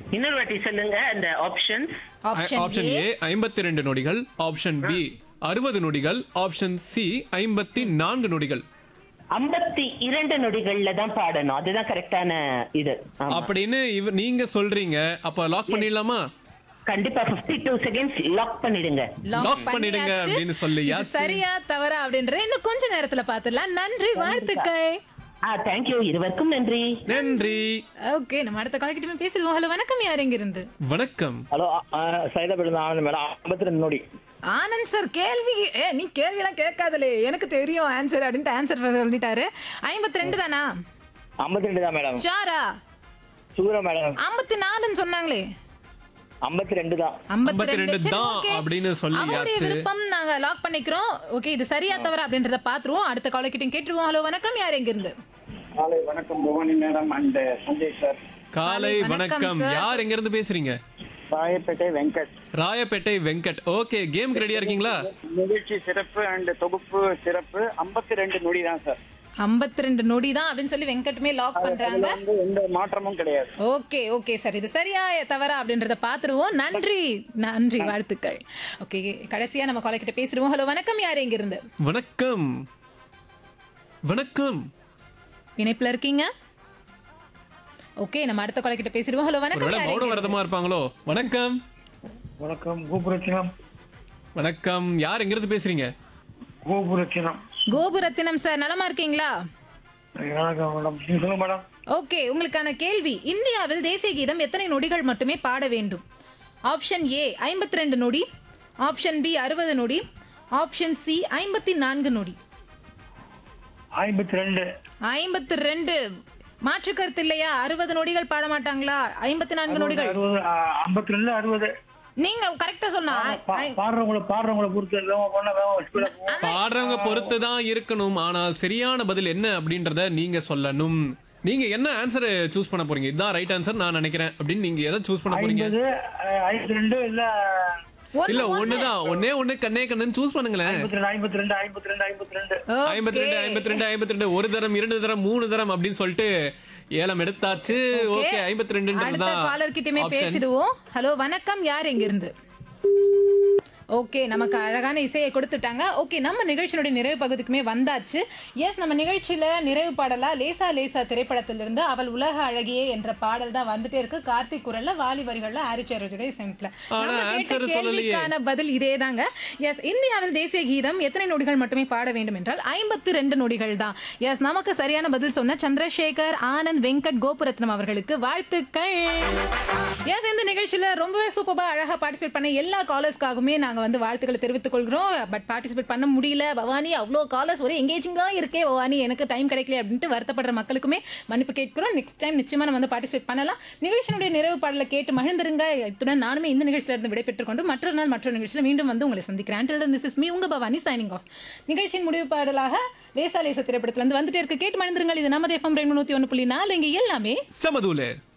இன்னொரு வாட்டி சொல்லுங்க அந்த ஆப்ஷன் ஆப்ஷன் ஆப்ஷன் ஏ ஐம்பத்தி ரெண்டு நொடிகள் ஆப்ஷன் பி அறுபது நொடிகள் ஆப்ஷன் சி ஐம்பத்தி நான்கு நொடிகள் ஐம்பத்தி இரண்டு நொடிகள்ல தான் பாடணும் அதுதான் கரெக்டான இது ஆமா. அப்படின்னு இவ நீங்க சொல்றீங்க அப்ப லாக் பண்ணிடலாமா கண்டிப்பா 52 டூ செகண்ட்ஸ் லாக் பண்ணிடுங்க Lock பண்ணிடுங்க பண்ணியாச்சு. அப்படின்னு இது சொல்லியாச்சு. சரியா தவறா அப்படின்றத இன்னும் கொஞ்ச நேரத்துல பாத்துடலாம் நன்றி வாழ்த்துக்கள் ஆ தேங்க்யூ இருவருக்கும் நன்றி நன்றி ஓகே நம்ம அடுத்த காலக்கிட்டமே பேசிடுவோம் ஹலோ வணக்கம் யார் எங்க இருந்து வணக்கம் ஹலோ சைதாபேட் ஆனந்த் மேடம் ஐம்பத்தி ரெண்டு நோடி ஆனந்த் சார் கேள்வி ஏ நீ கேள்வி எல்லாம் கேட்காதலே எனக்கு தெரியும் ஆன்சர் அப்படின்ட்டு ஆன்சர் சொல்லிட்டாரு ஐம்பத்தி ரெண்டு தானா ஐம்பத்தி ரெண்டு தான் மேடம் ஷாரா சுகுரா மேடம் ஐம்பத்தி நாலுன்னு சொன்னாங்களே ஐம்பத்தி ரெண்டு தான் ஐம்பத்தி ரெண்டு 52 தான் அப்படின்னு சொல்லியாச்சு. அவருடைய விருப்பம் நாங்க லாக் பண்ணிக்கிறோம் ஓகே இது சரியா தவறா அப்படின்றத பாத்துருவோம் அடுத்த காலக்கிட்டையும் கேட்டுருவோம் ஹலோ வணக்கம் யார் எங்க இருந்து காலை வணக்கம் Bhavani madam and Sanjay sir காலை வணக்கம், வணக்கம் sir. யார் எங்க இருந்து பேசுறீங்க ராயப்பேட்டை வெங்கட் ராயப்பேட்டை வெங்கட் ஓகே கேம்க்கு ரெடியா இருக்கீங்களா நிகழ்ச்சி சிறப்பு அண்ட் தொகுப்பு சிறப்பு ஐம்பத்தி ரெண்டு நொடி தான் சார் ஐம்பத்தி ரெண்டு நொடி தான் அப்படின்னு சொல்லி வெங்கட்டுமே லாக் பண்றாங்க அதுல வந்து எந்த மாற்றமும் கிடையாது ஓகே ஓகே சார் இது சரியா தவறா அப்படின்றத பாத்துருவோம் நன்றி நன்றி வாழ்த்துக்கள் ஓகே கடைசியா நம்ம காலக்கிட்ட பேசிடுவோம் ஹலோ வணக்கம் யார் எங்க இருந்து வணக்கம் வணக்கம் இணைப்புல இருக்கீங்க ஓகே நம்ம அடுத்த காலக்கிட்ட பேசிடுவோம் ஹலோ வணக்கம் ஒருவேளை யார் மௌன எங்க விரதமா இருப்பாங்களோ வணக்கம் வணக்கம் கோபுரத்தினம் வணக்கம் யார் எங்க இருந்து பேசுறீங்க கோபுரத்தினம் கோபுரத்தினம் சார் நலமா இருக்கீங்களா வணக்கம் மேடம் நீங்க சொல்லுங்க மேடம் ஓகே உங்களுக்கான கேள்வி இந்தியாவில் தேசிய கீதம் எத்தனை நொடிகள் மட்டுமே பாட வேண்டும் ஆப்ஷன் ஏ ஐம்பத்தி ரெண்டு நொடி ஆப்ஷன் பி அறுபது நொடி ஆப்ஷன் சி ஐம்பத்தி நான்கு நொடி ஐம்பத்தி ரெண்டு ஐம்பத்தி ரெண்டு மாற்று கருத்து இல்லையா அறுபது நொடிகள் பாட மாட்டாங்களா ஐம்பத்தி நான்கு நொடிகள் அறுபது ஐம்பத்தி ரெண்டு அறுபது நீங்க கரெக்டா சொன்னா ஐ- பாடுறவங்கள பாடுறவங்கள பொறுத்து வேகமா பண்ண வேகமா ஸ்பீடா பாடுறவங்க பொறுத்து தான் இருக்கணும் ஆனால் சரியான பதில் என்ன அப்படின்றத நீங்க சொல்லணும் நீங்க என்ன ஆன்சர் சூஸ் பண்ண போறீங்க இதுதான் ரைட் ஆன்சர் நான் நினைக்கிறேன் அப்படின்னு நீங்க எதை சூஸ் பண்ண போறீங்க ஐம்பது ஐம்பத்தி ரெண்டு இல்ல ஒண்ணு, இல்ல ஒண்ணு. ஒண்ணுதான் ஒன்னே ஒண்ணு கண்ணே கண்ணுன்னு சூஸ் பண்ணுங்களேன் ஐம்பத்தி ரெண்டு ஐம்பத்தி ரெண்டு ஐம்பத்தி ரெண்டு ஐம்பத்தி ரெண்டு ஐம்பத்தி ரெண்டு Okay. ஐம்பத்தி ரெண்டு ஐம்பத்தி ரெண்டு ஒரு தரம் இரண்டு தரம் மூணு தரம் அப்படின்னு சொல்லிட்டு ஏலம் எடுத்தாச்சு ஓகே ஐம்பத்தி ரெண்டுன்றது அடுத்த காலர் கிட்டயுமே தான் பேசிடுவோம் ஹலோ வணக்கம் யார் எங்க இருந்து ஓகே நமக்கு அழகான இசையை கொடுத்துட்டாங்க ஓகே நம்ம நிகழ்ச்சியினுடைய நிறைவு பகுதிக்குமே வந்தாச்சு எஸ் நம்ம நிகழ்ச்சியில நிறைவு பாடலா லேசா லேசா திரைப்படத்திலிருந்து அவள் உலக அழகியே என்ற பாடல் தான் வந்துட்டே இருக்கு கார்த்திக் குரல்ல வாலி வரிகள்ல ஆரிச்சேரோடைய செம்ப்ல ஆனா நம்ம கேட்ட answer சொல்லலையே. கேள்விக்கான பதில் இதே தாங்க எஸ் இந்தியாவில் தேசிய கீதம் எத்தனை நொடிகள் மட்டுமே பாட வேண்டும் என்றால் ஐம்பத்தி ரெண்டு நொடிகள் தான் எஸ் நமக்கு சரியான பதில் சொன்ன சந்திரசேகர் ஆனந்த் வெங்கட் கோபுரத்னம் அவர்களுக்கு வாழ்த்துக்கள் எஸ் இந்த நிகழ்ச்சியில ரொம்பவே சூப்பரா அழகா பார்ட்டிசிபேட் பண்ண எல்லா காலர்ஸ்க்காகவுமே நாங்க வந்து வாழ்த்துக்களை தெரிவித்துக் கொள்கிறோம் பட் பார்ட்டிசிபேட் பண்ண முடியல பவானி அவ்வளோ காலர்ஸ் ஒரே எங்கேஜிங்கா இருக்கே பவானி எனக்கு டைம் கிடைக்கல அப்படின்ட்டு வருத்தப்படுற மக்களுக்குமே மன்னிப்பு கேட்கிறோம் நெக்ஸ்ட் டைம் நிச்சயமா நம்ம வந்து பார்ட்டிசிபேட் பண்ணலாம் நிகழ்ச்சியினுடைய நிறைவு பாடலை கேட்டு மகிழ்ந்திருங்க இத்துடன் நானுமே இந்த நிகழ்ச்சியில இருந்து விடைபெற்றுக் கொண்டு மற்றொரு நாள் மற்றொரு நிகழ்ச்சியில் மீண்டும் வந்து உங்களை சந்திக்கிறேன் Until this is me உங்க பவானி சைனிங் ஆஃப் நிகழ்ச்சியின் முடிவு பாடலாக லேசா லேசா திரைப்படத்துல இருந்து வந்துட்டே இருக்கு கேட்டு மகிழ்ந்திருங்கள் இது நமது எஃப்எம் ரெண்டு நூத்தி ஒன்று புள்ளி நாலு இங்க எல்லாமே சமதூல